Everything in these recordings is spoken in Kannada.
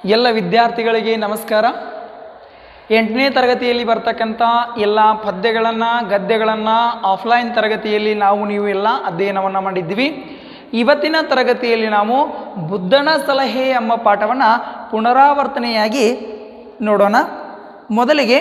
ಎಲ್ಲ ವಿದ್ಯಾರ್ಥಿಗಳಿಗೆ ನಮಸ್ಕಾರ ಎಂಟನೇ ತರಗತಿಯಲ್ಲಿ ಬರ್ತಕ್ಕಂಥ ಎಲ್ಲ ಪದ್ಯಗಳನ್ನು ಗದ್ಯಗಳನ್ನು ಆಫ್ಲೈನ್ ತರಗತಿಯಲ್ಲಿ ನಾವು ನೀವು ಎಲ್ಲ ಅಧ್ಯಯನವನ್ನು ಮಾಡಿದ್ವಿ ಇವತ್ತಿನ ತರಗತಿಯಲ್ಲಿ ನಾವು ಬುದ್ಧನ ಸಲಹೆ ಎಂಬ ಪಾಠವನ್ನು ಪುನರಾವರ್ತನೆಯಾಗಿ ನೋಡೋಣ ಮೊದಲಿಗೆ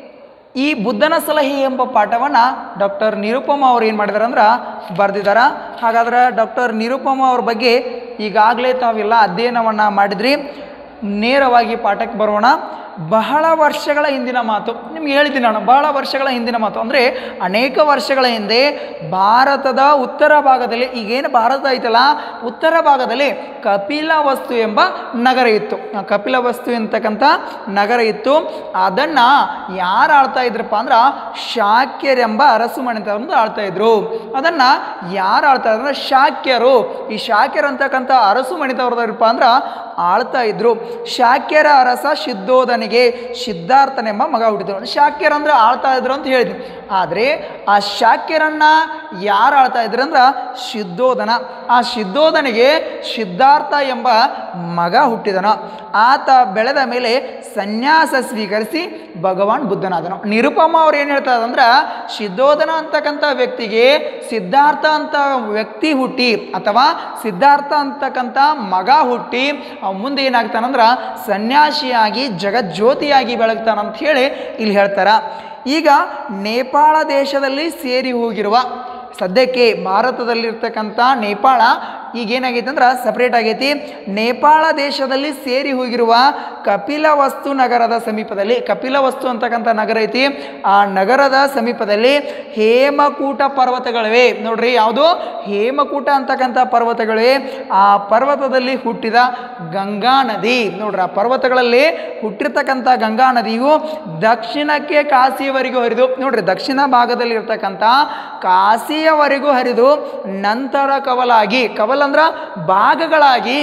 ಈ ಬುದ್ಧನ ಸಲಹೆ ಎಂಬ ಪಾಠವನ್ನು ಡಾಕ್ಟರ್ ನಿರುಪಮ ಅವ್ರು ಏನು ಮಾಡಿದಾರೆ ಅಂದ್ರೆ ಬರೆದಿದ್ದಾರೆ ಹಾಗಾದ್ರೆ ಡಾಕ್ಟರ್ ನಿರುಪಮ ಅವ್ರ ಬಗ್ಗೆ ಈಗಾಗಲೇ ತಾವೆಲ್ಲ ಅಧ್ಯಯನವನ್ನು ಮಾಡಿದ್ರಿ ನೇರವಾಗಿ ಪಾಠಕ್ಕೆ ಬರೋಣ ಬಹಳ ವರ್ಷಗಳ ಹಿಂದಿನ ಮಾತು ನಿಮ್ಗೆ ಹೇಳಿದ್ದೀನಿ ನಾನು ಬಹಳ ವರ್ಷಗಳ ಹಿಂದಿನ ಮಾತು ಅಂದರೆ ಅನೇಕ ವರ್ಷಗಳ ಹಿಂದೆ ಭಾರತದ ಉತ್ತರ ಭಾಗದಲ್ಲಿ ಈಗೇನು ಭಾರತ ಐತಲ್ಲ ಉತ್ತರ ಭಾಗದಲ್ಲಿ ಕಪಿಲವಸ್ತು ಎಂಬ ನಗರ ಇತ್ತು ಆ ಕಪಿಲವಸ್ತು ಎಂತಕ್ಕಂಥ ನಗರ ಇತ್ತು ಅದನ್ನು ಯಾರು ಆಳ್ತಾ ಇದ್ರಪ್ಪ ಅಂದ್ರೆ ಶಾಕ್ಯರೆಂಬ ಅರಸು ಮನೆತನದ ಆಳ್ತಾ ಇದ್ರು ಅದನ್ನು ಯಾರು ಆಳ್ತಾ ಇದ್ರು ಅಂದ್ರೆ ಶಾಕ್ಯರು ಈ ಶಾಕ್ಯರು ಅಂತಕ್ಕಂಥ ಅರಸು ಮಣಿತವ್ರದಪ್ಪ ಅಂದ್ರೆ ಆಳ್ತಾ ಇದ್ರು ಶಾಕ್ಯರ ಅರಸ ಸಿದ್ಧೋಧನಿಗೆ ಸಿದ್ಧಾರ್ಥನೆಂಬ ಮಗ ಹುಟ್ಟಿದ್ರು ಶಾಕ್ಯರ ಅಂದ್ರೆ ಆಳ್ತಾ ಇದ್ರು ಅಂತ ಹೇಳಿದ್ವಿ ಆದರೆ ಆ ಶಾಕ್ಯರನ್ನ ಯಾರು ಆಳ್ತಾ ಇದ್ರು ಅಂದ್ರೆ ಸಿದ್ಧೋಧನ ಆ ಸಿದ್ಧೋಧನಿಗೆ ಸಿದ್ಧಾರ್ಥ ಎಂಬ ಮಗ ಹುಟ್ಟಿದನು ಆತ ಬೆಳೆದ ಮೇಲೆ ಸನ್ಯಾಸ ಸ್ವೀಕರಿಸಿ ಭಗವಾನ್ ಬುದ್ಧನಾದನು ನಿರುಪಮ ಅವ್ರು ಏನು ಹೇಳ್ತಾರೆ ಅಂದ್ರೆ ಸಿದ್ಧೋಧನ ಅಂತಕ್ಕಂಥ ವ್ಯಕ್ತಿಗೆ ಸಿದ್ಧಾರ್ಥ ಅಂತ ವ್ಯಕ್ತಿ ಹುಟ್ಟಿ ಅಥವಾ ಸಿದ್ಧಾರ್ಥ ಅಂತಕ್ಕಂಥ ಮಗ ಹುಟ್ಟಿ ಅವ್ ಮುಂದೆ ಏನಾಗ್ತಾನಂದ್ರೆ ಸನ್ಯಾಸಿಯಾಗಿ ಜಗಜ್ಯೋತಿಯಾಗಿ ಬೆಳಗ್ತಾನಂತ ಹೇಳಿ ಇಲ್ಲಿ ಹೇಳ್ತಾರ ಈಗ ನೇಪಾಳ ದೇಶದಲ್ಲಿ ಸೇರಿ ಹೋಗಿರುವ ಸದ್ಯಕ್ಕೆ ಭಾರತದಲ್ಲಿರ್ತಕ್ಕಂಥ ನೇಪಾಳ ಈಗ ಏನಾಗೈತೆ ಅಂದ್ರೆ ಸಪ್ರೇಟ್ ಆಗೈತಿ ನೇಪಾಳ ದೇಶದಲ್ಲಿ ಸೇರಿ ಹೋಗಿರುವ ಕಪಿಲವಸ್ತು ನಗರದ ಸಮೀಪದಲ್ಲಿ ಕಪಿಲವಸ್ತು ಅಂತಕ್ಕಂಥ ನಗರ ಐತಿ ಆ ನಗರದ ಸಮೀಪದಲ್ಲಿ ಹೇಮಕೂಟ ಪರ್ವತಗಳಿವೆ ನೋಡ್ರಿ ಯಾವುದು ಹೇಮಕೂಟ ಅಂತಕ್ಕಂಥ ಪರ್ವತಗಳಿವೆ ಆ ಪರ್ವತದಲ್ಲಿ ಹುಟ್ಟಿದ ಗಂಗಾ ನದಿ ನೋಡ್ರಿ ಆ ಪರ್ವತಗಳಲ್ಲಿ ಹುಟ್ಟಿರ್ತಕ್ಕಂಥ ಗಂಗಾ ನದಿಯು ದಕ್ಷಿಣಕ್ಕೆ ಕಾಶಿಯವರೆಗೂ ಹರಿದು ನೋಡ್ರಿ ದಕ್ಷಿಣ ಭಾಗದಲ್ಲಿ ಇರ್ತಕ್ಕಂಥ ಕಾಶಿಯವರೆಗೂ ಹರಿದು ನಂತರ ಕವಲಾಗಿ ಕವಲ್ ಅಂದ್ರ ಭಾಗಗಳಾಗಿ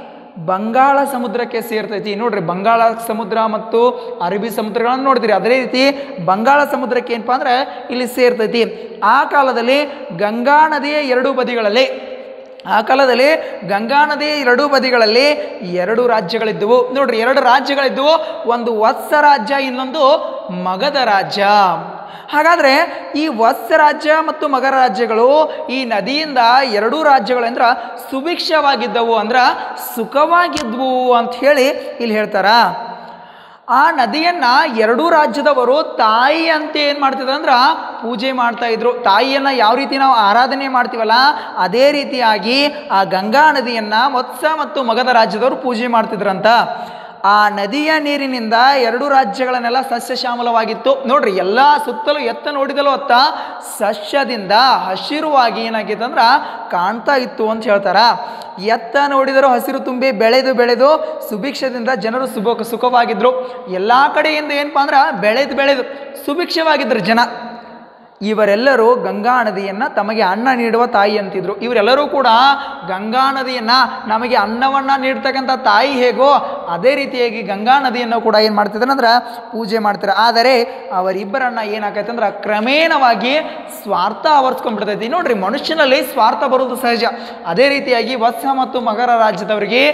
ಬಂಗಾಳ ಸಮುದ್ರಕ್ಕೆ ಸೇರ್ತೈತಿ ನೋಡ್ರಿ ಬಂಗಾಳ ಸಮುದ್ರ ಮತ್ತು ಅರಬ್ಬಿ ಸಮುದ್ರಗಳನ್ನು ನೋಡ್ತೀರಿ ಅದೇ ರೀತಿ ಬಂಗಾಳ ಸಮುದ್ರಕ್ಕೆ ಏನಪ್ಪ ಅಂದ್ರೆ ಇಲ್ಲಿ ಸೇರ್ತೈತಿ ಆ ಕಾಲದಲ್ಲಿ ಗಂಗಾ ನದಿಯ ಎರಡೂ ಬದಿಗಳಲ್ಲಿ ಆ ಕಾಲದಲ್ಲಿ ಗಂಗಾ ನದಿಯ ಎರಡೂ ಬದಿಗಳಲ್ಲಿ ಎರಡು ರಾಜ್ಯಗಳಿದ್ದವು ನೋಡ್ರಿ ಎರಡು ರಾಜ್ಯಗಳಿದ್ದವು ಒಂದು ವತ್ಸ ರಾಜ್ಯ ಇನ್ನೊಂದು ಮಗಧ ರಾಜ್ಯ ಹಾಗಾದರೆ ಈ ವತ್ಸ ರಾಜ್ಯ ಮತ್ತು ಮಗರ ರಾಜ್ಯಗಳು ಈ ನದಿಯಿಂದ ಎರಡೂ ರಾಜ್ಯಗಳಂದ್ರೆ ಸುಭಿಕ್ಷವಾಗಿದ್ದವು ಅಂದ್ರೆ ಸುಖವಾಗಿದ್ವು ಅಂತ ಹೇಳಿ ಇಲ್ಲಿ ಹೇಳ್ತಾರ ಆ ನದಿಯನ್ನ ಎರಡೂ ರಾಜ್ಯದವರು ತಾಯಿ ಅಂತ ಏನು ಮಾಡ್ತಿದ್ರು ಅಂದ್ರೆ ಪೂಜೆ ಮಾಡ್ತಾ ಇದ್ರು ತಾಯಿಯನ್ನ ಯಾವ ರೀತಿ ನಾವು ಆರಾಧನೆ ಮಾಡ್ತೀವಲ್ಲ ಅದೇ ರೀತಿಯಾಗಿ ಆ ಗಂಗಾ ನದಿಯನ್ನ ವತ್ಸ ಮತ್ತು ಮಗಧ ರಾಜ್ಯದವರು ಪೂಜೆ ಮಾಡ್ತಿದ್ರಂತ ಆ ನದಿಯ ನೀರಿನಿಂದ ಎರಡು ರಾಜ್ಯಗಳನ್ನೆಲ್ಲ ಸಸ್ಯ ಶ್ಯಾಮಲವಾಗಿತ್ತು ನೋಡ್ರಿ ಎಲ್ಲ ಸುತ್ತಲೂ ಎತ್ತ ನೋಡಿದಲೂ ಅತ್ತ ಸಸ್ಯದಿಂದ ಹಸಿರುವಾಗಿ ಏನಾಗಿತ್ತು ಅಂದ್ರೆ ಕಾಣ್ತಾ ಇತ್ತು ಅಂತ ಹೇಳ್ತಾರ ಎತ್ತ ನೋಡಿದರೂ ಹಸಿರು ತುಂಬಿ ಬೆಳೆದು ಬೆಳೆದು ಸುಭಿಕ್ಷದಿಂದ ಜನರು ಸುಭ ಸುಖವಾಗಿದ್ರು ಎಲ್ಲ ಕಡೆಯಿಂದ ಏನಪ್ಪ ಅಂದ್ರೆ ಬೆಳೆದು ಬೆಳೆದು ಸುಭಿಕ್ಷವಾಗಿದ್ರು ಜನ ಇವರೆಲ್ಲರೂ ಗಂಗಾ ನದಿಯನ್ನು ತಮಗೆ ಅನ್ನ ನೀಡುವ ತಾಯಿ ಅಂತಿದ್ರು ಇವರೆಲ್ಲರೂ ಕೂಡ ಗಂಗಾ ನದಿಯನ್ನು ನಮಗೆ ಅನ್ನವನ್ನು ನೀಡ್ತಕ್ಕಂಥ ತಾಯಿ ಹೇಗೋ ಅದೇ ರೀತಿಯಾಗಿ ಗಂಗಾ ನದಿಯನ್ನು ಕೂಡ ಏನು ಮಾಡ್ತಿದ್ರು ಅಂದ್ರೆ ಪೂಜೆ ಮಾಡ್ತಾರೆ ಆದರೆ ಅವರಿಬ್ಬರನ್ನ ಏನಾಗೈತೆ ಅಂದ್ರೆ ಕ್ರಮೇಣವಾಗಿ ಸ್ವಾರ್ಥ ಆವರಿಸ್ಕೊಂಡ್ಬಿಡ್ತೈತಿ ನೋಡ್ರಿ ಮನುಷ್ಯನಲ್ಲಿ ಸ್ವಾರ್ಥ ಬರೋದು ಸಹಜ ಅದೇ ರೀತಿಯಾಗಿ ವತ್ಸ ಮತ್ತು ಮಗರ ರಾಜ್ಯದವರಿಗೆ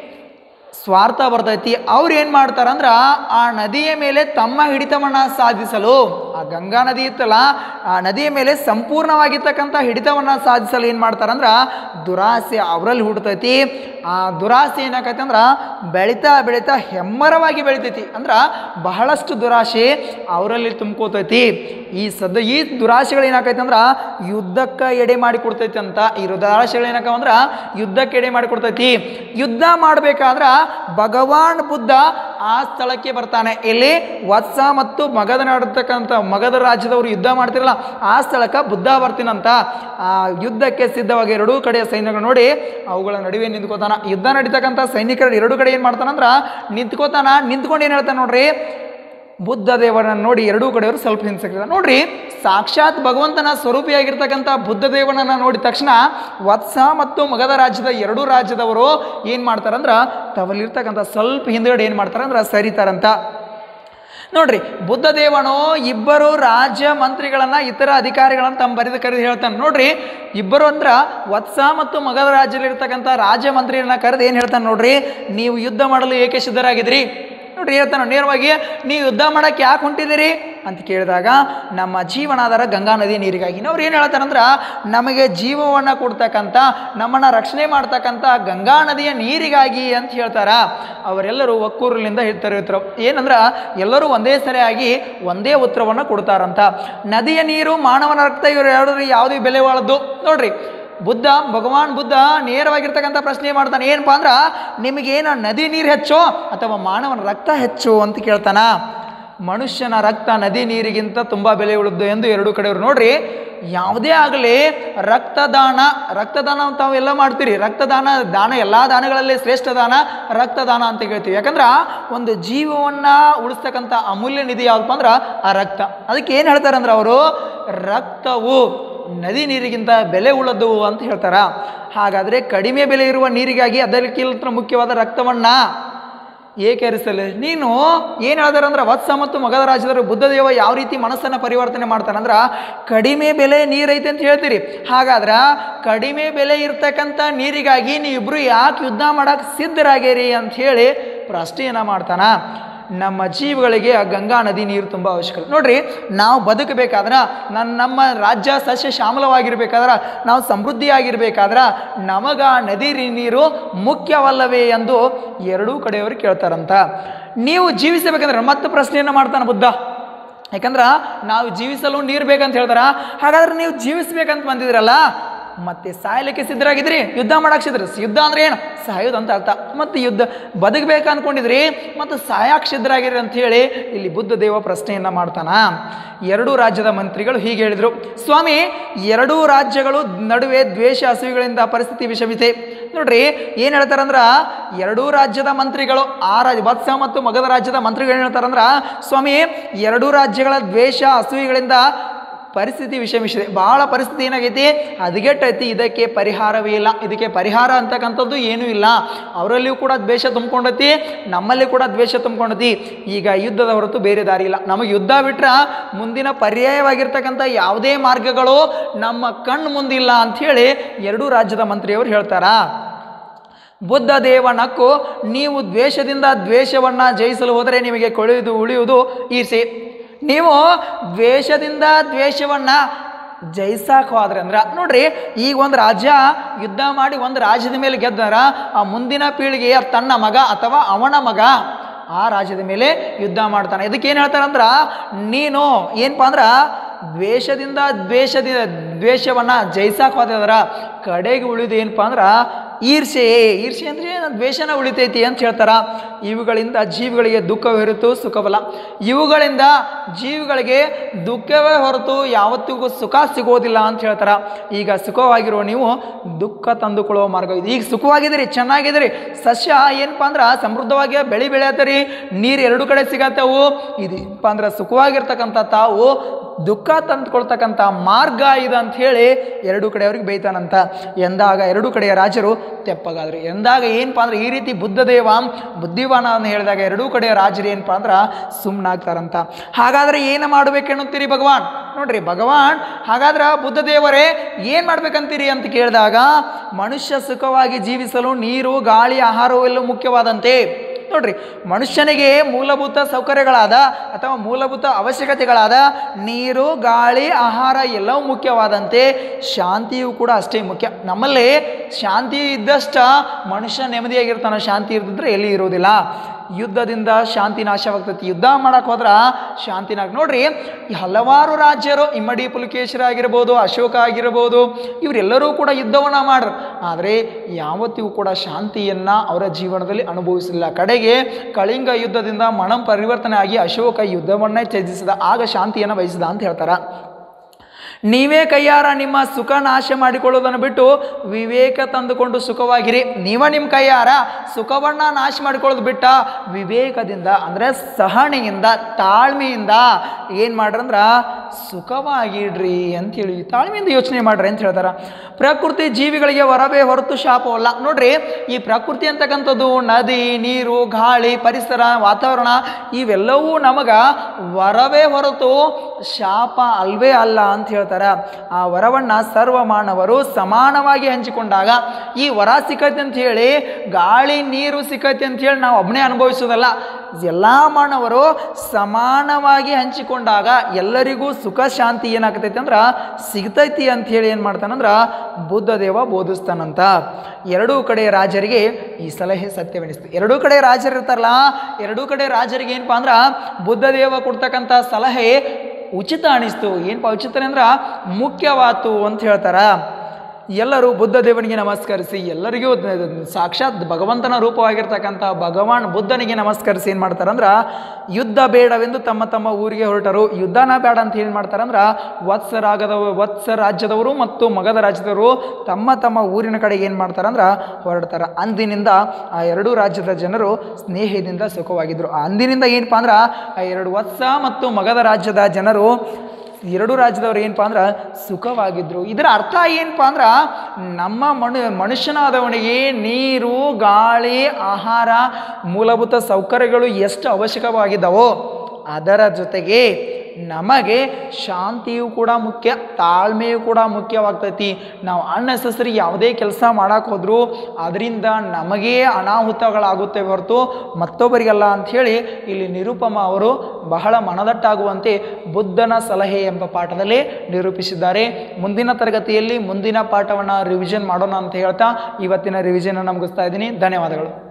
ಸ್ವಾರ್ಥ ಬರ್ತೈತಿ ಅವ್ರು ಏನು ಮಾಡ್ತಾರಂದ್ರೆ ಆ ನದಿಯ ಮೇಲೆ ತಮ್ಮ ಹಿಡಿತವನ್ನು ಸಾಧಿಸಲು ಆ ಗಂಗಾ ನದಿ ಇತ್ತಲ್ಲ ಆ ನದಿಯ ಮೇಲೆ ಸಂಪೂರ್ಣವಾಗಿರ್ತಕ್ಕಂಥ ಹಿಡಿತವನ್ನು ಸಾಧಿಸಲು ಏನು ಮಾಡ್ತಾರಂದ್ರೆ ದುರಾಸೆ ಅವರಲ್ಲಿ ಹುಡ್ತೈತಿ ಆ ದುರಾಸೆ ಏನಾಕೈತಿ ಅಂದ್ರೆ ಬೆಳೀತಾ ಬೆಳೀತಾ ಹೆಮ್ಮರವಾಗಿ ಬೆಳಿತೈತಿ ಅಂದ್ರೆ ಬಹಳಷ್ಟು ದುರಾಸೆ ಅವರಲ್ಲಿ ತುಂಬ್ಕೋತೈತಿ ಈ ಸದ ಈ ದುರಾಸೆಗಳು ಏನಾಕೈತಿ ಅಂದ್ರೆ ಯುದ್ಧಕ್ಕೆ ಎಡೆ ಮಾಡಿ ಕೊಡ್ತೈತಿ ಅಂತ ಈ ದುರಾಸೆಗಳು ಏನಾಕವ ಅಂದ್ರೆ ಯುದ್ಧಕ್ಕೆ ಎಡೆ ಮಾಡಿ ಕೊಡ್ತೈತಿ ಯುದ್ಧ ಮಾಡ್ಬೇಕಾದ್ರೆ ಭಗವಾನ್ ಬುದ್ಧ ಆ ಸ್ಥಳಕ್ಕೆ ಬರ್ತಾನೆ ಇಲ್ಲಿ ವತ್ಸ ಮತ್ತು ಮಗಧ ನಡತಕ್ಕಂಥ ಮಗಧ ರಾಜ್ಯದವರು ಯುದ್ಧ ಮಾಡ್ತಿರಲ್ಲ ಆ ಸ್ಥಳಕ್ಕೆ ಬುದ್ಧ ಬರ್ತೀನಂತ ಆ ಯುದ್ಧಕ್ಕೆ ಸಿದ್ಧವಾಗಿ ಎರಡೂ ಕಡೆಯ ಸೈನ್ಯಗಳು ನೋಡಿ ಅವುಗಳ ನಡುವೆ ನಿಂತ್ಕೋತಾನ ಯುದ್ಧ ನಡೀತಕ್ಕಂಥ ಸೈನಿಕರು ಎರಡು ಕಡೆ ಏನು ಮಾಡ್ತಾನಂದ್ರ ನಿಂತ್ಕೋತಾನ ನಿಂತ್ಕೊಂಡು ಏನು ಹೇಳ್ತಾನೆ ನೋಡ್ರಿ ಬುದ್ಧ ದೇವರನ್ನ ನೋಡಿ ಎರಡೂ ಕಡೆಯವರು ಸ್ವಲ್ಪ ಹಿಂಸೆ ನೋಡ್ರಿ ಸಾಕ್ಷಾತ್ ಭಗವಂತನ ಸ್ವರೂಪಿಯಾಗಿರ್ತಕ್ಕಂಥ ಬುದ್ಧ ದೇವನನ್ನ ನೋಡಿದ ತಕ್ಷಣ ವತ್ಸ ಮತ್ತು ಮಗಧ ರಾಜ್ಯದ ಎರಡೂ ರಾಜ್ಯದವರು ಏನು ಮಾಡ್ತಾರಂದ್ರೆ ತವಲಿರ್ತಕ್ಕಂಥ ಸ್ವಲ್ಪ ಹಿಂದ್ಗಡೆ ಏನು ಮಾಡ್ತಾರಂದ್ರೆ ಸರಿತಾರಂತ ನೋಡ್ರಿ ಬುದ್ಧ ದೇವನು ಇಬ್ಬರು ರಾಜ್ಯ ಮಂತ್ರಿಗಳನ್ನ ಇತರ ಅಧಿಕಾರಿಗಳನ್ನ ತಮ್ಮ ಬರೆದು ಕರೆದು ಹೇಳ್ತಾನೆ ನೋಡ್ರಿ ಇಬ್ಬರು ಅಂದ್ರ ವತ್ಸ ಮತ್ತು ಮಗಧ ರಾಜ್ಯದಲ್ಲಿರ್ತಕ್ಕಂಥ ರಾಜ್ಯ ಮಂತ್ರಿಗಳನ್ನ ಕರೆದು ಏನು ಹೇಳ್ತಾನೆ ನೋಡ್ರಿ ನೀವು ಯುದ್ಧ ಮಾಡಲು ಏಕೆ ಸಿದ್ಧರಾಗಿದ್ರಿ ನೋಡ್ರಿ ಹೇಳ್ತಾನೆ ನೇರವಾಗಿ ನೀವು ಯುದ್ಧ ಮಾಡಕ್ಕೆ ಯಾಕೆ ಹೊಂಟಿದ್ದೀರಿ ಅಂತ ಕೇಳಿದಾಗ ನಮ್ಮ ಜೀವನಾಧಾರ ಗಂಗಾ ನದಿ ನೀರಿಗಾಗಿ ಅವ್ರು ಏನು ಹೇಳ್ತಾರಂದ್ರೆ ನಮಗೆ ಜೀವವನ್ನು ಕೊಡ್ತಕ್ಕಂಥ ನಮ್ಮನ್ನು ರಕ್ಷಣೆ ಮಾಡ್ತಕ್ಕಂಥ ಗಂಗಾ ನದಿಯ ನೀರಿಗಾಗಿ ಅಂತ ಹೇಳ್ತಾರ ಅವರೆಲ್ಲರೂ ಒಕ್ಕೂರಲಿಂದ ಹೇಳ್ತಾರೆ ಉತ್ತರ ಏನಂದ್ರೆ ಎಲ್ಲರೂ ಒಂದೇ ಸರಿಯಾಗಿ ಒಂದೇ ಉತ್ತರವನ್ನು ಕೊಡ್ತಾರಂತ ನದಿಯ ನೀರು ಮಾನವನ ರಕ್ತ ಇವರು ಎರಡು ಯಾವುದೇ ಬೆಲೆ ಬಾಳದ್ದು ನೋಡ್ರಿ ಬುದ್ಧ ಭಗವಾನ್ ಬುದ್ಧ ನೇರವಾಗಿರ್ತಕ್ಕಂಥ ಪ್ರಶ್ನೆ ಮಾಡ್ತಾನೆ ಏನಪ್ಪಾ ಅಂದ್ರೆ ನಿಮಗೇನು ನದಿ ನೀರು ಹೆಚ್ಚು ಅಥವಾ ಮಾನವನ ರಕ್ತ ಹೆಚ್ಚು ಅಂತ ಕೇಳ್ತಾನ ಮನುಷ್ಯನ ರಕ್ತ ನದಿ ನೀರಿಗಿಂತ ತುಂಬ ಬೆಲೆ ಉಳಿದು ಎಂದು ಎರಡು ಕಡೆಯವರು ನೋಡ್ರಿ ಯಾವುದೇ ಆಗಲಿ ರಕ್ತದಾನ ರಕ್ತದಾನ ಅಂತ ತಾವೆಲ್ಲ ಮಾಡ್ತೀರಿ ರಕ್ತದಾನ ದಾನ ಎಲ್ಲ ದಾನಗಳಲ್ಲಿ ಶ್ರೇಷ್ಠ ದಾನ ರಕ್ತದಾನ ಅಂತ ಹೇಳ್ತೀವಿ ಯಾಕಂದ್ರೆ ಒಂದು ಜೀವವನ್ನು ಉಳಿಸ್ತಕ್ಕಂಥ ಅಮೂಲ್ಯ ನಿಧಿ ಯಾವ್ದಪ್ಪ ಅಂದ್ರೆ ಆ ರಕ್ತ ಅದಕ್ಕೆ ಏನು ಹೇಳ್ತಾರೆ ಅಂದ್ರೆ ಅವರು ರಕ್ತವು ನದಿ ನೀರಿಗಿಂತ ಬೆಲೆ ಉಳ್ಳದ್ದು ಅಂತ ಹೇಳ್ತಾರ ಹಾಗಾದರೆ ಕಡಿಮೆ ಬೆಲೆ ಇರುವ ನೀರಿಗಾಗಿ ಅದಕ್ಕಿಂತ ಮುಖ್ಯವಾದ ರಕ್ತವನ್ನು ಏಕೆ ಹರಿಸಲು ನೀನು ಏನು ಹೇಳ್ತಾರೆ ಅಂದ್ರೆ ವತ್ಸ ಮತ್ತು ಮಗಧ ರಾಜ್ಯದವರು ಬುದ್ಧದೇವ ಯಾವ ರೀತಿ ಮನಸ್ಸನ್ನು ಪರಿವರ್ತನೆ ಮಾಡ್ತಾನಂದ್ರೆ ಕಡಿಮೆ ಬೆಲೆ ನೀರೈತೆ ಅಂತ ಹೇಳ್ತೀರಿ ಹಾಗಾದ್ರೆ ಕಡಿಮೆ ಬೆಲೆ ಇರ್ತಕ್ಕಂಥ ನೀರಿಗಾಗಿ ನೀವಿಬ್ಬರು ಯಾಕೆ ಯುದ್ಧ ಮಾಡಕ್ಕೆ ಸಿದ್ಧರಾಗೇರಿ ಅಂತ ಹೇಳಿ ಪ್ರಶ್ನೆಯನ್ನು ಮಾಡ್ತಾನ ನಮ್ಮ ಜೀವಗಳಿಗೆ ಆ ಗಂಗಾ ನದಿ ನೀರು ತುಂಬ ಅವಶ್ಯಕ ನೋಡ್ರಿ ನಾವು ಬದುಕಬೇಕಾದ್ರೆ ನನ್ನ ನಮ್ಮ ರಾಜ್ಯ ಸಸ್ಯ ಶ್ಯಾಮಲವಾಗಿರ್ಬೇಕಾದ್ರೆ ನಾವು ಸಮೃದ್ಧಿಯಾಗಿರ್ಬೇಕಾದ್ರೆ ನಮಗ ನದಿ ರೀ- ನೀರು ಮುಖ್ಯವಲ್ಲವೇ ಎಂದು ಎರಡೂ ಕಡೆಯವರು ಕೇಳ್ತಾರಂತ ನೀವು ಜೀವಿಸಬೇಕಂದ್ರೆ ಮತ್ತೆ ಪ್ರಶ್ನೆಯನ್ನು ಮಾಡ್ತಾನೆ ಬುದ್ಧ ಯಾಕಂದ್ರೆ ನಾವು ಜೀವಿಸಲು ನೀರು ಬೇಕಂತ ಹೇಳ್ತಾರ ಹಾಗಾದ್ರೆ ನೀವು ಜೀವಿಸ್ಬೇಕಂತ ಬಂದಿದ್ರಲ್ಲ ಮತ್ತೆ ಸಾಯಲಿಕ್ಕೆ ಸಿದ್ಧರಾಗಿದ್ರಿ ಯುದ್ಧ ಮಾಡಕ್ಕೆ ಸಿದ್ಧ ಯುದ್ಧ ಅಂದ್ರೆ ಏನು ಸಾಯೋದು ಅಂತ ಅರ್ಥ ಮತ್ತೆ ಯುದ್ಧ ಬದುಕಬೇಕು ಅನ್ಕೊಂಡಿದ್ರಿ ಮತ್ತು ಸಾಯಕ್ಕೆ ಸಿದ್ಧರಾಗಿರಿ ಅಂತ ಹೇಳಿ ಇಲ್ಲಿ ಬುದ್ಧ ದೇವ ಪ್ರಶ್ನೆಯನ್ನ ಮಾಡ್ತಾನ ಎರಡೂ ರಾಜ್ಯದ ಮಂತ್ರಿಗಳು ಹೀಗೆ ಹೇಳಿದರು ಸ್ವಾಮಿ ಎರಡೂ ರಾಜ್ಯಗಳು ನಡುವೆ ದ್ವೇಷ ಹಸುವಿಗಳಿಂದ ಪರಿಸ್ಥಿತಿ ವಿಷಮಿತೆ ನೋಡ್ರಿ ಏನು ಹೇಳ್ತಾರಂದ್ರ ಎರಡೂ ರಾಜ್ಯದ ಮಂತ್ರಿಗಳು ಆ ರಾಜ್ಯ ವತ್ಸ ಮತ್ತು ಮಗಧ ರಾಜ್ಯದ ಮಂತ್ರಿಗಳು ಏನು ಹೇಳ್ತಾರಂದ್ರ ಸ್ವಾಮಿ ಎರಡೂ ರಾಜ್ಯಗಳ ದ್ವೇಷ ಅಸೂಯೆಗಳಿಂದ ಪರಿಸ್ಥಿತಿ ವಿಷಮಿಸಿದೆ ಭಾಳ ಪರಿಸ್ಥಿತಿ ಏನಾಗೈತಿ ಹದಗೆಟ್ಟೈತಿ ಇದಕ್ಕೆ ಪರಿಹಾರವೇ ಇಲ್ಲ ಇದಕ್ಕೆ ಪರಿಹಾರ ಅಂತಕ್ಕಂಥದ್ದು ಏನೂ ಇಲ್ಲ ಅವರಲ್ಲಿಯೂ ಕೂಡ ದ್ವೇಷ ತುಂಬ್ಕೊಂಡೈತಿ ನಮ್ಮಲ್ಲಿ ಕೂಡ ದ್ವೇಷ ತುಂಬ್ಕೊಂಡೈತಿ ಈಗ ಯುದ್ಧದ ಹೊರತು ಬೇರೆ ದಾರಿ ಇಲ್ಲ ನಮಗೆ ಯುದ್ಧ ಬಿಟ್ರೆ ಮುಂದಿನ ಪರ್ಯಾಯವಾಗಿರ್ತಕ್ಕಂಥ ಯಾವುದೇ ಮಾರ್ಗಗಳು ನಮ್ಮ ಕಣ್ಣು ಮುಂದಿಲ್ಲ ಅಂಥೇಳಿ ಎರಡೂ ರಾಜ್ಯದ ಮಂತ್ರಿಯವರು ಹೇಳ್ತಾರಾ ಬುದ್ಧ ದೇವನಕ್ಕು ನೀವು ದ್ವೇಷದಿಂದ ದ್ವೇಷವನ್ನು ಜಯಿಸಲು ಹೋದರೆ ನಿಮಗೆ ಕೊಳೆಯುವುದು ಉಳಿಯುವುದು ಈರ್ಷೆ ನೀವು ದ್ವೇಷದಿಂದ ದ್ವೇಷವನ್ನು ಜಯಿಸಕ್ಕೆ ಹೋದ್ರೆ ಅಂದ್ರೆ ನೋಡ್ರಿ ಈಗ ಒಂದು ರಾಜ್ಯ ಯುದ್ಧ ಮಾಡಿ ಒಂದು ರಾಜ್ಯದ ಮೇಲೆ ಗೆದ್ದರ ಆ ಮುಂದಿನ ಪೀಳಿಗೆಯ ತನ್ನ ಮಗ ಅಥವಾ ಅವನ ಮಗ ಆ ರಾಜ್ಯದ ಮೇಲೆ ಯುದ್ಧ ಮಾಡ್ತಾನೆ ಇದಕ್ಕೆ ಏನು ಹೇಳ್ತಾರಂದ್ರ ನೀನು ಏನಪ್ಪ ಅಂದ್ರೆ ದ್ವೇಷದಿಂದ ದ್ವೇಷದಿಂದ ದ್ವೇಷವನ್ನು ಜಯಿಸಕ್ಕೆ ಹೋದ್ರ ಕಡೆಗೆ ಉಳಿದು ಏನಪ್ಪ ಅಂದ್ರೆ ಈರ್ಷೆ ಈರ್ಷೆ ಅಂದರೆ ಏನು ದ್ವೇಷನ ಉಳಿತೈತಿ ಅಂತ ಹೇಳ್ತಾರ ಇವುಗಳಿಂದ ಜೀವಿಗಳಿಗೆ ದುಃಖವೇ ಹೊರತು ಸುಖವಲ್ಲ ಇವುಗಳಿಂದ ಜೀವಿಗಳಿಗೆ ದುಃಖವೇ ಹೊರತು ಯಾವತ್ತಿಗೂ ಸುಖ ಸಿಗೋದಿಲ್ಲ ಅಂತ ಹೇಳ್ತಾರ ಈಗ ಸುಖವಾಗಿರೋ ನೀವು ದುಃಖ ತಂದುಕೊಳ್ಳುವ ಮಾರ್ಗ ಇದು ಈಗ ಸುಖವಾಗಿದ್ದೀರಿ ಚೆನ್ನಾಗಿದ್ದೀರಿ ಸಸ್ಯ ಏನಪ್ಪ ಅಂದ್ರೆ ಸಮೃದ್ಧವಾಗಿ ಬೆಳೆ ಬೆಳೆಯತ್ತರಿ ನೀರು ಎರಡು ಕಡೆ ಸಿಗತ್ತವು ಇದು ಏನಪ್ಪ ಅಂದ್ರೆ ಸುಖವಾಗಿರ್ತಕ್ಕಂಥ ತಾವು ದುಃಖ ತಂದುಕೊಳ್ತಕ್ಕಂಥ ಮಾರ್ಗ ಇದು ಅಂತ ಹೇಳಿ ಎರಡು ಕಡೆಯವ್ರಿಗೆ ಬೈತಾನಂತ ಎಂದಾಗ ಎರಡು ಕಡೆಯ ರಾಜರು ತೆಪ್ಪಗಾದ್ರು ಎಂದಾಗ ಏನಪ್ಪ ಅಂದ್ರೆ ಈ ರೀತಿ ಬುದ್ಧದೇವ ಬುದ್ಧಿವಾನ ಅಂತ ಹೇಳಿದಾಗ ಎರಡೂ ಕಡೆಯ ರಾಜರು ಏನಪ್ಪ ಅಂದ್ರೆ ಸುಮ್ಮನಾಗ್ತಾರಂತ ಹಾಗಾದ್ರೆ ಏನು ಮಾಡ್ಬೇಕೆನ್ನುತ್ತೀರಿ ಭಗವಾನ್ ನೋಡ್ರಿ ಭಗವಾನ್ ಹಾಗಾದ್ರೆ ಬುದ್ಧದೇವರೇ ಏನು ಮಾಡ್ಬೇಕಂತೀರಿ ಅಂತ ಕೇಳಿದಾಗ ಮನುಷ್ಯ ಸುಖವಾಗಿ ಜೀವಿಸಲು ನೀರು ಗಾಳಿ ಆಹಾರವು ಎಲ್ಲ ಮುಖ್ಯವಾದಂತೆ ನೋಡ್ರಿ ಮನುಷ್ಯನಿಗೆ ಮೂಲಭೂತ ಸೌಕರ್ಯಗಳಾದ ಅಥವಾ ಮೂಲಭೂತ ಅವಶ್ಯಕತೆಗಳಾದ ನೀರು ಗಾಳಿ ಆಹಾರ ಎಲ್ಲವೂ ಮುಖ್ಯವಾದಂತೆ ಶಾಂತಿಯು ಕೂಡ ಅಷ್ಟೇ ಮುಖ್ಯ ನಮ್ಮಲ್ಲಿ ಶಾಂತಿ ಇದ್ದಷ್ಟ ಮನುಷ್ಯ ನೆಮ್ಮದಿಯಾಗಿರ್ತಾನೆ ಶಾಂತಿ ಇರ್ದಿದ್ರೆ ಎಲ್ಲಿ ಇರೋದಿಲ್ಲ ಯುದ್ಧದಿಂದ ಶಾಂತಿ ನಾಶವಾಗ್ತೈತಿ ಯುದ್ಧ ಮಾಡಕ್ಕೆ ಹೋದ್ರೆ ಶಾಂತಿನಾಗ ನೋಡ್ರಿ ಈ ಹಲವಾರು ರಾಜ್ಯರು ಇಮ್ಮಡಿ ಪುಲಕೇಶ್ವರ ಆಗಿರ್ಬೋದು ಅಶೋಕ ಆಗಿರ್ಬೋದು ಇವರೆಲ್ಲರೂ ಕೂಡ ಯುದ್ಧವನ್ನು ಮಾಡ್ರು ಆದರೆ ಯಾವತ್ತಿಗೂ ಕೂಡ ಶಾಂತಿಯನ್ನು ಅವರ ಜೀವನದಲ್ಲಿ ಅನುಭವಿಸಲಿಲ್ಲ ಕಡೆಗೆ ಕಳಿಂಗ ಯುದ್ಧದಿಂದ ಮನಂ ಪರಿವರ್ತನೆ ಆಗಿ ಅಶೋಕ ಯುದ್ಧವನ್ನೇ ತ್ಯಜಿಸಿದ ಆಗ ಶಾಂತಿಯನ್ನು ಬಯಸಿದ ಅಂತ ಹೇಳ್ತಾರೆ ನೀವೇ ಕೈಯಾರ ನಿಮ್ಮ ಸುಖ ನಾಶ ಮಾಡಿಕೊಳ್ಳೋದನ್ನು ಬಿಟ್ಟು ವಿವೇಕ ತಂದುಕೊಂಡು ಸುಖವಾಗಿರಿ ನೀವ ನಿಮ್ಮ ಕೈಯಾರ ಸುಖವನ್ನು ನಾಶ ಮಾಡಿಕೊಳ್ಳೋದು ಬಿಟ್ಟ ವಿವೇಕದಿಂದ ಅಂದರೆ ಸಹನೆಯಿಂದ ತಾಳ್ಮೆಯಿಂದ ಏನು ಮಾಡ್ರಂದ್ರ ಸುಖವಾಗಿಡ್ರಿ ಅಂತೇಳಿ ತಾಳ್ಮೆಯಿಂದ ಯೋಚನೆ ಮಾಡ್ರಿ ಅಂತ ಹೇಳ್ತಾರೆ ಪ್ರಕೃತಿ ಜೀವಿಗಳಿಗೆ ವರವೇ ಹೊರತು ಶಾಪವಲ್ಲ ನೋಡ್ರಿ ಈ ಪ್ರಕೃತಿ ಅಂತಕ್ಕಂಥದ್ದು ನದಿ ನೀರು ಗಾಳಿ ಪರಿಸರ ವಾತಾವರಣ ಇವೆಲ್ಲವೂ ನಮಗ ವರವೇ ಹೊರತು ಶಾಪ ಅಲ್ವೇ ಅಲ್ಲ ಅಂತ ಹೇಳ್ತಾರೆ ಆ ವರವನ್ನು ಸರ್ವ ಮಾನವರು ಸಮಾನವಾಗಿ ಹಂಚಿಕೊಂಡಾಗ ಈ ವರ ಸಿಕ್ಕೈತೆ ಅಂತ ಹೇಳಿ ಗಾಳಿ ನೀರು ಸಿಕ್ಕೈತೆ ಅಂತ ಹೇಳಿ ನಾವು ಒಬ್ಬನೇ ಅನುಭವಿಸೋದಲ್ಲ ಎಲ್ಲ ಮಾನವರು ಸಮಾನವಾಗಿ ಹಂಚಿಕೊಂಡಾಗ ಎಲ್ಲರಿಗೂ ಸುಖ ಶಾಂತಿ ಏನಾಗ್ತೈತಿ ಅಂದ್ರೆ ಸಿಗ್ತೈತಿ ಅಂತ ಹೇಳಿ ಏನು ಮಾಡ್ತಾನಂದ್ರೆ ಬುದ್ಧದೇವ ಬೋಧಿಸ್ತಾನಂತ ಎರಡೂ ಕಡೆ ರಾಜರಿಗೆ ಈ ಸಲಹೆ ಸತ್ಯವೆನಿಸ್ತು ಎರಡೂ ಕಡೆ ರಾಜರು ಇರ್ತಾರಲ್ಲ ಎರಡೂ ಕಡೆ ರಾಜರಿಗೆ ಏನಪ್ಪ ಅಂದ್ರೆ ಬುದ್ಧದೇವ ಕೊಡ್ತಕ್ಕಂಥ ಸಲಹೆ ಉಚಿತ ಅನಿಸ್ತು ಏನಪ್ಪ ಉಚಿತ ಅಂದ್ರೆ ಮುಖ್ಯವಾತು ಅಂತ ಹೇಳ್ತಾರ ಎಲ್ಲರೂ ಬುದ್ಧ ದೇವನಿಗೆ ನಮಸ್ಕರಿಸಿ ಎಲ್ಲರಿಗೂ ಸಾಕ್ಷಾತ್ ಭಗವಂತನ ರೂಪವಾಗಿರ್ತಕ್ಕಂಥ ಭಗವಾನ್ ಬುದ್ಧನಿಗೆ ನಮಸ್ಕರಿಸಿ ಏನು ಮಾಡ್ತಾರಂದ್ರೆ ಯುದ್ಧ ಬೇಡವೆಂದು ತಮ್ಮ ತಮ್ಮ ಊರಿಗೆ ಹೊರಟರು ಯುದ್ಧನ ಬೇಡ ಅಂತ ಏನು ಮಾಡ್ತಾರಂದ್ರೆ ವತ್ಸ ರಾಗದವ ವತ್ಸ ರಾಜ್ಯದವರು ಮತ್ತು ಮಗಧ ರಾಜ್ಯದವರು ತಮ್ಮ ತಮ್ಮ ಊರಿನ ಕಡೆಗೆ ಏನು ಮಾಡ್ತಾರಂದ್ರೆ ಹೊರಡ್ತಾರೆ ಅಂದಿನಿಂದ ಆ ಎರಡೂ ರಾಜ್ಯದ ಜನರು ಸ್ನೇಹದಿಂದ ಸುಖವಾಗಿದ್ದರು ಅಂದಿನಿಂದ ಏನಪ್ಪ ಅಂದ್ರೆ ಆ ಎರಡು ವತ್ಸ ಮತ್ತು ಮಗಧ ರಾಜ್ಯದ ಜನರು ಎರಡು ರಾಜ್ಯದವ್ರು ಏನಪ್ಪ ಅಂದ್ರೆ ಸುಖವಾಗಿದ್ದರು ಇದರ ಅರ್ಥ ಏನಪ್ಪ ಅಂದ್ರೆ ನಮ್ಮ ಮನು ಮನುಷ್ಯನಾದವನಿಗೆ ನೀರು ಗಾಳಿ ಆಹಾರ ಮೂಲಭೂತ ಸೌಕರ್ಯಗಳು ಎಷ್ಟು ಅವಶ್ಯಕವಾಗಿದ್ದಾವೋ ಅದರ ಜೊತೆಗೆ ನಮಗೆ ಶಾಂತಿಯು ಕೂಡ ಮುಖ್ಯ ತಾಳ್ಮೆಯು ಕೂಡ ಮುಖ್ಯವಾಗ್ತೈತಿ ನಾವು ಅನ್ನೆಸೆಸರಿ ಯಾವುದೇ ಕೆಲಸ ಮಾಡಕ್ಕೆ ಹೋದರೂ ಅದರಿಂದ ನಮಗೇ ಅನಾಹುತಗಳಾಗುತ್ತೆ ಹೊರತು ಮತ್ತೊಬ್ಬರಿಗಲ್ಲ ಅಂಥೇಳಿ ಇಲ್ಲಿ ನಿರುಪಮ ಅವರು ಬಹಳ ಮನದಟ್ಟಾಗುವಂತೆ ಬುದ್ಧನ ಸಲಹೆ ಎಂಬ ಪಾಠದಲ್ಲಿ ನಿರೂಪಿಸಿದ್ದಾರೆ ಮುಂದಿನ ತರಗತಿಯಲ್ಲಿ ಮುಂದಿನ ಪಾಠವನ್ನು ರಿವಿಷನ್ ಮಾಡೋಣ ಅಂತ ಹೇಳ್ತಾ ಇವತ್ತಿನ ರಿವಿಷನ್ ಮುಗಿಸ್ತಾ ಇದ್ದೀನಿ ಧನ್ಯವಾದಗಳು